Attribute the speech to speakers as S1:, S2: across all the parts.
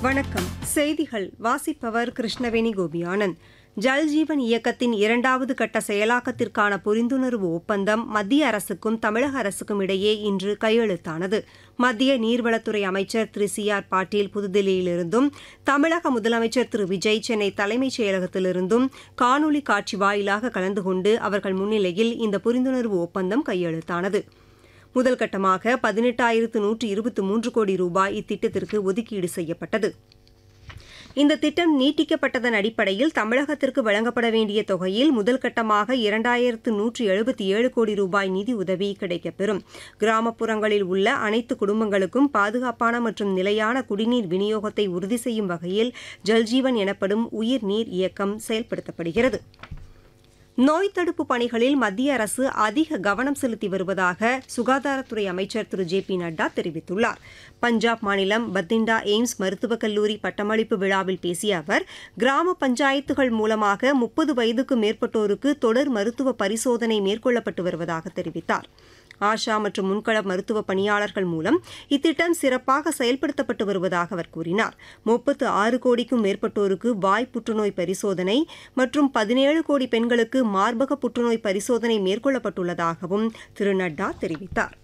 S1: வணக்கம் செய்திகள் வாசிப்பவர் கிருஷ்ணவேணி கோபியானந்த் ஜல்ஜீவன் இயக்கத்தின் இரண்டாவது கட்ட செயலாக்கத்திற்கான புரிந்துணர்வு ஒப்பந்தம் மத்திய அரசுக்கும் தமிழக அரசுக்கும் இடையே இன்று கையெழுத்தானது மத்திய நீர்வளத்துறை அமைச்சர் திரு சி ஆர் பாட்டீல் புதுதில்லியிலிருந்தும் தமிழக முதலமைச்சர் திரு விஜய் சென்னை தலைமைச் செயலகத்திலிருந்தும் காணொலி காட்சி வாயிலாக கலந்து கொண்டு அவர்கள் முன்னிலையில் இந்த புரிந்துணர்வு ஒப்பந்தம் கையெழுத்தானது முதல் கட்டமாக பதினெட்டாயிரத்து நூற்று இருபத்தி மூன்று கோடி ரூபாய் இத்திட்டத்திற்கு ஒதுக்கீடு செய்யப்பட்டது இந்த திட்டம் நீட்டிக்கப்பட்டதன் அடிப்படையில் தமிழகத்திற்கு வழங்கப்பட வேண்டிய தொகையில் முதல் கட்டமாக இரண்டாயிரத்து நூற்று எழுபத்தி ஏழு கோடி ரூபாய் நிதி உதவி கிடைக்கப்பெறும் கிராமப்புறங்களில் உள்ள அனைத்து குடும்பங்களுக்கும் பாதுகாப்பான மற்றும் நிலையான குடிநீர் விநியோகத்தை உறுதி செய்யும் வகையில் ஜல்ஜீவன் எனப்படும் உயிர்நீர் இயக்கம் செயல்படுத்தப்படுகிறது நோய் தடுப்பு பணிகளில் மத்திய அரசு அதிக கவனம் செலுத்தி வருவதாக சுகாதாரத்துறை அமைச்சர் திரு ஜே பி நட்டா தெரிவித்துள்ளார் பஞ்சாப் மாநிலம் பத்திண்டா எய்ம்ஸ் மருத்துவக் கல்லூரி பட்டமளிப்பு விழாவில் பேசிய அவர் கிராம பஞ்சாயத்துகள் மூலமாக முப்பது வயதுக்கு மேற்பட்டோருக்கு தொடர் மருத்துவ பரிசோதனை மேற்கொள்ளப்பட்டு வருவதாக தெரிவித்தார் ஆஷா மற்றும் முன்கள மருத்துவ பணியாளர்கள் மூலம் இத்திட்டம் சிறப்பாக செயல்படுத்தப்பட்டு வருவதாக அவர் கூறினார் முப்பத்து ஆறு கோடிக்கும் மேற்பட்டோருக்கு வாய் புற்றுநோய் பரிசோதனை மற்றும் பதினேழு கோடி பெண்களுக்கு மார்பக புற்றுநோய் பரிசோதனை மேற்கொள்ளப்பட்டுள்ளதாகவும் திரு நட்டா தெரிவித்தார்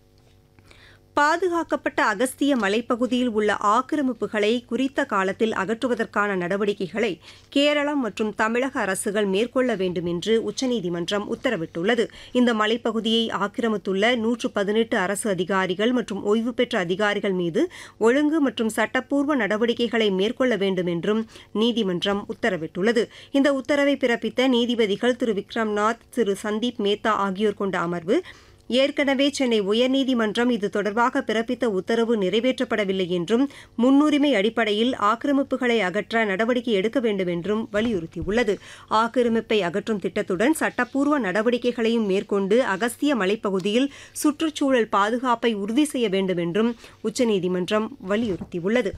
S1: பாதுகாக்கப்பட்ட அகஸ்திய மலைப்பகுதியில் உள்ள ஆக்கிரமிப்புகளை குறித்த காலத்தில் அகற்றுவதற்கான நடவடிக்கைகளை கேரளம் மற்றும் தமிழக அரசுகள் மேற்கொள்ள வேண்டும் என்று உச்சநீதிமன்றம் உத்தரவிட்டுள்ளது இந்த மலைப்பகுதியை ஆக்கிரமித்துள்ள நூற்று பதினெட்டு அரசு அதிகாரிகள் மற்றும் ஓய்வு பெற்ற அதிகாரிகள் மீது ஒழுங்கு மற்றும் சட்டப்பூர்வ நடவடிக்கைகளை மேற்கொள்ள வேண்டும் என்றும் நீதிமன்றம் உத்தரவிட்டுள்ளது இந்த உத்தரவை பிறப்பித்த நீதிபதிகள் திரு விக்ரம்நாத் திரு சந்தீப் மேத்தா ஆகியோர் கொண்ட அமர்வு ஏற்கனவே சென்னை உயர்நீதிமன்றம் இது தொடர்பாக பிறப்பித்த உத்தரவு நிறைவேற்றப்படவில்லை என்றும் முன்னுரிமை அடிப்படையில் ஆக்கிரமிப்புகளை அகற்ற நடவடிக்கை எடுக்க வேண்டும் என்றும் வலியுறுத்தியுள்ளது ஆக்கிரமிப்பை அகற்றும் திட்டத்துடன் சட்டப்பூர்வ நடவடிக்கைகளையும் மேற்கொண்டு அகஸ்திய மலைப்பகுதியில் சுற்றுச்சூழல் பாதுகாப்பை உறுதி செய்ய வேண்டும் என்றும் உச்சநீதிமன்றம் வலியுறுத்தியுள்ளது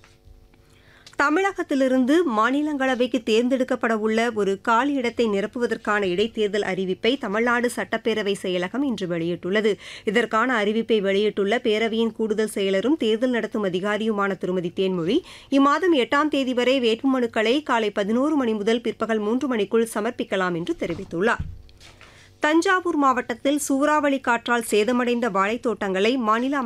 S1: தமிழகத்திலிருந்து மாநிலங்களவைக்கு தேர்ந்தெடுக்கப்பட உள்ள ஒரு காலி இடத்தை நிரப்புவதற்கான இடைத்தேர்தல் அறிவிப்பை தமிழ்நாடு சட்டப்பேரவை செயலகம் இன்று வெளியிட்டுள்ளது இதற்கான அறிவிப்பை வெளியிட்டுள்ள பேரவையின் கூடுதல் செயலரும் தேர்தல் நடத்தும் அதிகாரியுமான திருமதி தேன்மொழி இம்மாதம் எட்டாம் தேதி வரை வேட்புமனுக்களை காலை பதினோரு மணி முதல் பிற்பகல் மூன்று மணிக்குள் சமர்ப்பிக்கலாம் என்று தெரிவித்துள்ளார் தஞ்சாவூர் மாவட்டத்தில் சூறாவளி காற்றால் சேதமடைந்த வாழைத்தோட்டங்களை மாநில